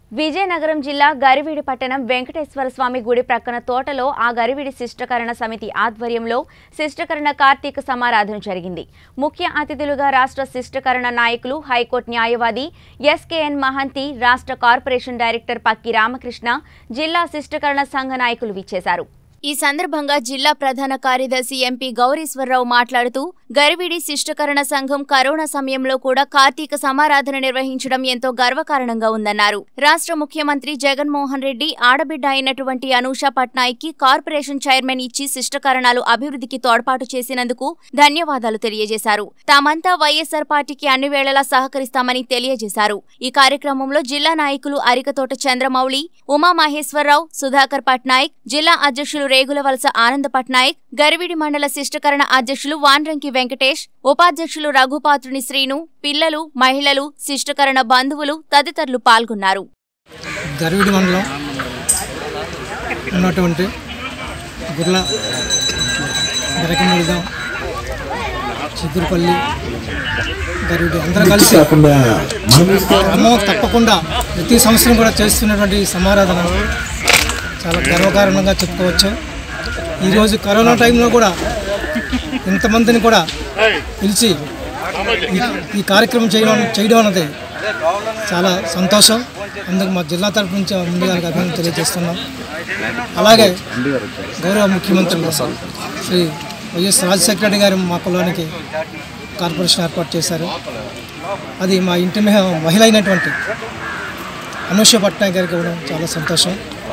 విజయనగరం జిల్లా గరివిడి పట్టణం వెంకటేశ్వర స్వామి గుడి ప్రక్కన తోటలో ఆ గరివిడి శిష్టకరణ సమితి ఆధ్వర్యంలో శిష్టకరణ కార్తీక సమారాధన జరిగింది ముఖ్య అతిథులుగా రాష్ట్ర శిష్టకరణ నాయకులు హైకోర్టు న్యాయవాది ఎస్కేఎన్ మహంతి రాష్ట్ర కార్పొరేషన్ డైరెక్టర్ పక్కి రామకృష్ణ జిల్లా శిష్టకరణ సంఘ నాయకులు విచ్చేశారు ఈ సందర్భంగా జిల్లా ప్రధాన కార్యదర్శి ఎంపీ గౌరీశ్వరరావు మాట్లాడుతూ గరివిడి శిష్టకరణ సంఘం కరోనా సమయంలో కూడా కార్తీక సమారాధన నిర్వహించడం ఎంతో గర్వకారణంగా ఉందన్నారు రాష్ట్ర ముఖ్యమంత్రి జగన్మోహన్ రెడ్డి ఆడబిడ్డ అయినటువంటి అనూష పట్నాయక్ కి కార్పొరేషన్ చైర్మన్ ఇచ్చి శిష్టకరణాలు అభివృద్ధికి తోడ్పాటు చేసినందుకు ధన్యవాదాలు తెలియజేశారు తామంతా వైఎస్సార్ పార్టీకి అన్ని వేళలా సహకరిస్తామని తెలియజేశారు ఈ కార్యక్రమంలో జిల్లా నాయకులు అరికతోట చంద్రమౌళి ఉమామహేశ్వరరావు సుధాకర్ పట్నాయక్ జిల్లా అధ్యక్షులు రేగుల వలస ఆనంద పట్నాయక్ గరివిడి మండల శిష్టకరణ అధ్యక్షులు వాన్రంకి వెంకటేష్ ఉపాధ్యక్షులు రఘుపాత్రుని శ్రీను పిల్లలు మహిళలు శిష్టకరణ బంధువులు తదితరులు పాల్గొన్నారు గరివిడి మండలం ఉన్నటువంటి గుర్ల గరకముడిగాం చిగురుపల్లి గరివిడి అందరూ కలిసి కాకుండా మనం క్రమం తప్పకుండా ప్రతి సంవత్సరం కూడా చేస్తున్నటువంటి ఈ సమారాధన చాలా గర్వకారణంగా చెప్పుకోవచ్చు ఈరోజు కరోనా టైంలో కూడా ఇంతమందిని కూడా పిలిచి ఈ- ఈ కార్యక్రమం చేయడం చేయడం అన్నది చాలా సంతోషం అందుకు మా జిల్లా తరపు నుంచి ముందుగా అభినందన తెలియజేస్తున్నాం అలాగే గౌరవ ముఖ్యమంత్రి శ్రీ వైఎస్ రాజశేఖర రెడ్డి గారు మా కులానికి కార్పొరేషన్ ఏర్పాటు చేశారు అది మా ఇంటి మీద మహిళ అయినటువంటి అనూష పట్నాయక్ గారికి ఇవ్వడం చాలా సంతోషం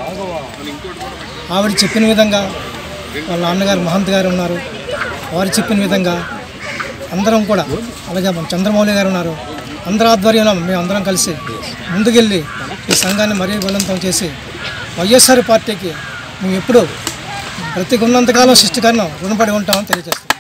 ఆవిడ చెప్పిన విధంగా వాళ్ళ నాన్నగారు మహంత్ గారు ఉన్నారు వారు చెప్పిన విధంగా అందరం కూడా అలాగే మన చంద్రమౌళి గారు ఉన్నారు అందరి ఆధ్వర్యంలో మేము అందరం కలిసి ముందుకెళ్ళి ఈ సంఘాన్ని మరీ బలవంతం చేసి వైఎస్ఆర్ పార్టీకి మేము ఎప్పుడూ ప్రతి ఉన్నంతకాలం సృష్టికరణ రుణపడి ఉంటామని తెలియజేస్తాం